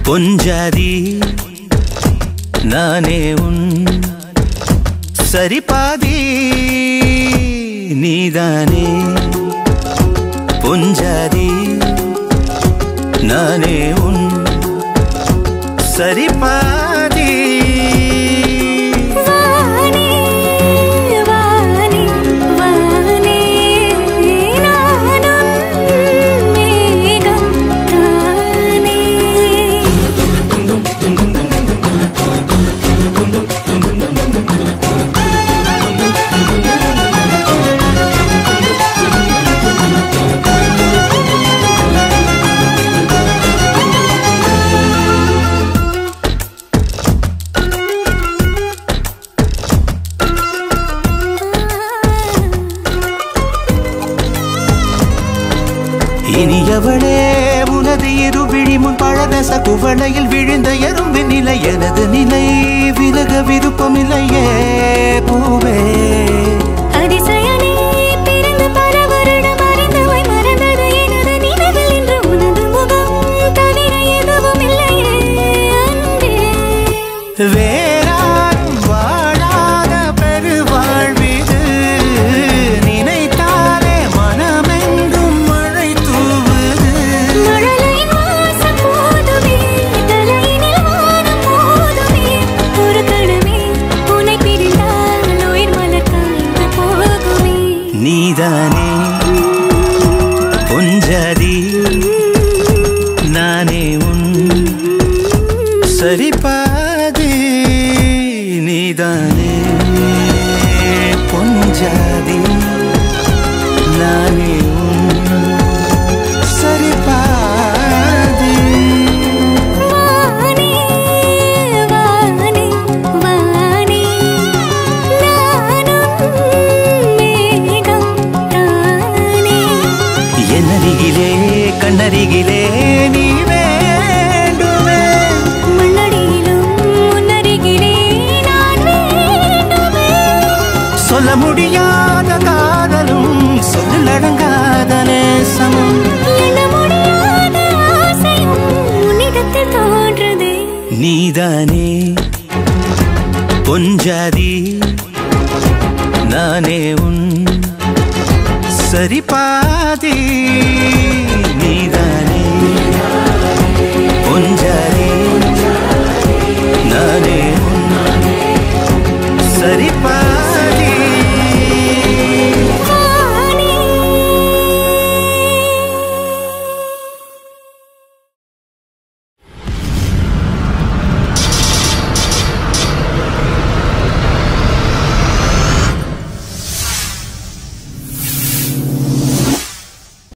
பொஞ்சாதி நானே உன் சரிபாதி நீதானே பொஞ்சாதி நானே உன் சரிபாதி வானே வானே வானே நானும் மேகம் தானே இனியவளே உனது இரு விழி முன் பழதச குவளையில் விழுந்த எறும்பு நிலை எனது நிலை விலக விருப்பமில்லையே பூவே அதிசயனே பிறந்து பல வருடம் அறிந்தவை மறந்தது எனது நினைவில் இன்று உனது முகம் தவிர எதுவும் இல்லையே அன்பே வேறாரும் வாழாத பெருவாழ்விது நினைத்தாலே மனமெங்கும் மழை தூவுது மழலை வாசம் போதுமே தலையினில் வானம் போதுமே ஒரு கணமே உன்னை பிரிந்தால் உயிர் மலர் காய்ந்து போகுமே நீதானே பொஞ்சாதி நானே உன் சரிபாதி நீதானே பொஞ்சாதி நானே உன் சரிபாதி வானே வானே வானே நானும் மேகம் தானே என்னருகிலே கண்ணருகிலே நீ வேண்டுமே மண்ணடியிலும் முன்னருகிலே நான் வேண்டுமே சொல்ல முடியாத காதலும் சொல்லடங்காத நேசமும் எண்ண முடியாத ஆசையும் உன்னிடத்தில் தோன்றுதே நீதானே பொஞ்சாதி நானே உன் சரிபாதி நீதானே பொஞ்சாதி நானே உன் சரிபாதி